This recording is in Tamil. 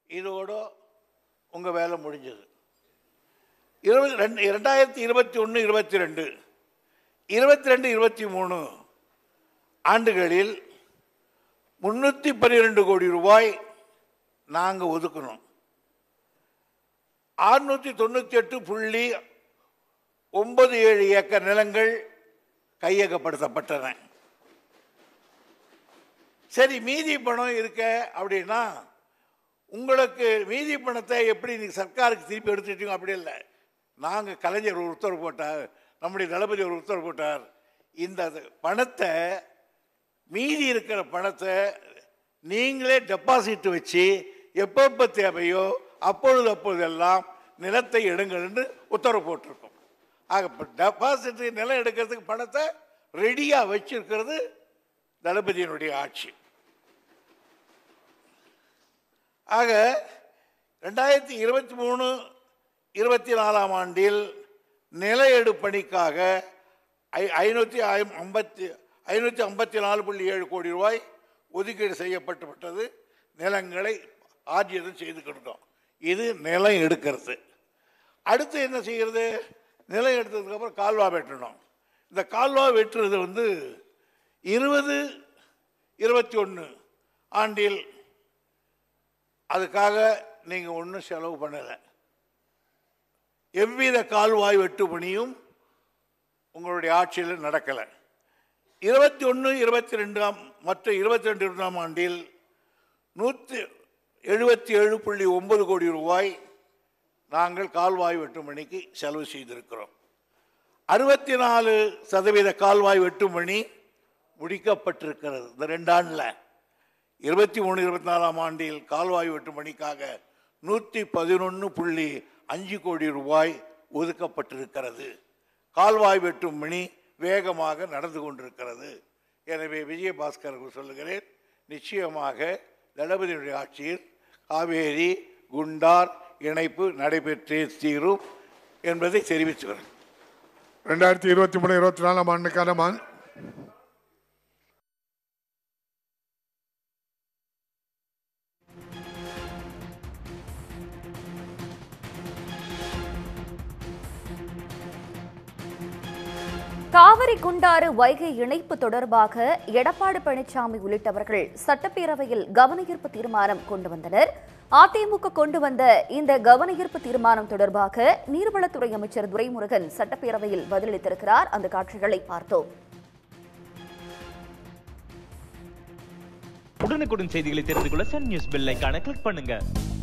இதோட உங்கள் வேலை முடிஞ்சது இருபது ரெண்டு ரெண்டாயிரத்தி இருபத்தி ஒன்று இருபத்தி ரெண்டு இருபத்தி ரெண்டு இருபத்தி மூணு ஆண்டுகளில் முந்நூற்றி பன்னிரெண்டு கோடி ரூபாய் நாங்கள் ஒதுக்கணும் ஆறுநூற்றி தொண்ணூற்றி எட்டு புள்ளி ஒன்பது ஏழு ஏக்கர் நிலங்கள் கையகப்படுத்தப்பட்டன சரி மீதி பணம் இருக்க அப்படின்னா உங்களுக்கு மீதி பணத்தை எப்படி நீங்கள் சர்க்காருக்கு திருப்பி எடுத்துட்டீங்க அப்படி இல்லை நாங்கள் கலைஞர் ஒரு உத்தரவு போட்டார் நம்முடைய தளபதி ஒரு உத்தரவு போட்டார் இந்த பணத்தை மீதி இருக்கிற பணத்தை நீங்களே டெபாசிட் வச்சு எப்பப்போ தேவையோ அப்பொழுது அப்பொழுதெல்லாம் நிலத்தை எடுங்கள் என்று உத்தரவு போட்டிருக்கோம் ஆக இப்போ டெபாசிட் நிலம் எடுக்கிறதுக்கு பணத்தை ரெடியாக வச்சிருக்கிறது தளபதியினுடைய ஆட்சி ஆக ரெண்டாயிரத்தி இருபத்தி மூணு இருபத்தி நாலாம் ஆண்டில் நில எடுப்பணிக்காக ஐ ஐநூற்றி ஐம்பத்தி ஐநூற்றி ஐம்பத்தி நாலு புள்ளி ஏழு கோடி ரூபாய் ஒதுக்கீடு செய்யப்பட்டு விட்டது நிலங்களை ஆர்ஜிதம் செய்து கொடுத்தோம் இது நிலம் எடுக்கிறது அடுத்து என்ன செய்கிறது நிலம் எடுத்ததுக்கப்புறம் கால்வா வெட்டணும் இந்த கால்வா வெட்டுறது வந்து இருபது இருபத்தி ஒன்று ஆண்டில் அதுக்காக நீங்கள் ஒன்றும் செலவு பண்ணலை எவ்வித கால்வாய் வெட்டு பணியும் உங்களுடைய ஆட்சியில் நடக்கலை இருபத்தி ஒன்று இருபத்தி ரெண்டாம் மற்ற இருபத்தி ரெண்டு இருபதாம் ஆண்டில் நூற்றி எழுபத்தி ஏழு புள்ளி ஒன்பது கோடி ரூபாய் நாங்கள் கால்வாய் வெட்டும் பணிக்கு செலவு செய்திருக்கிறோம் அறுபத்தி நாலு சதவீத கால்வாய் வெட்டும் பணி முடிக்கப்பட்டிருக்கிறது இந்த ரெண்டாண்டில் இருபத்தி மூணு இருபத்தி நாலாம் ஆண்டில் கால்வாய் வெட்டும் பணிக்காக நூற்றி பதினொன்று புள்ளி அஞ்சு கோடி ரூபாய் ஒதுக்கப்பட்டிருக்கிறது கால்வாய் வெட்டும் பணி வேகமாக நடந்து கொண்டிருக்கிறது எனவே விஜயபாஸ்கருக்கு சொல்லுகிறேன் நிச்சயமாக தளபதியுடைய ஆட்சியில் காவேரி குண்டார் இணைப்பு நடைபெற்றே தீரும் என்பதை தெரிவித்துக்கிறேன் ரெண்டாயிரத்தி இருபத்தி மூணு இருபத்தி நாலாம் ஆண்டுக்கான மா காவிரி குண்டாறு வைகை இணைப்பு தொடர்பாக எடப்பாடி பழனிசாமி உள்ளிட்டவர்கள் சட்டப்பேரவையில் கவனஈர்ப்பு தீர்மானம் கொண்டு வந்தனர் அதிமுக கொண்டு வந்த இந்த கவனஈர்ப்பு தீர்மானம் தொடர்பாக நீர்வளத்துறை அமைச்சர் துரைமுருகன் சட்டப்பேரவையில் பதிலளித்திருக்கிறார் அந்த காட்சிகளை பார்த்தோம் உடனுக்குடன் செய்திகளை தெரிந்து கொள்ள சன் நியூஸ் பெல் ஐகானை கிளிக் பண்ணுங்க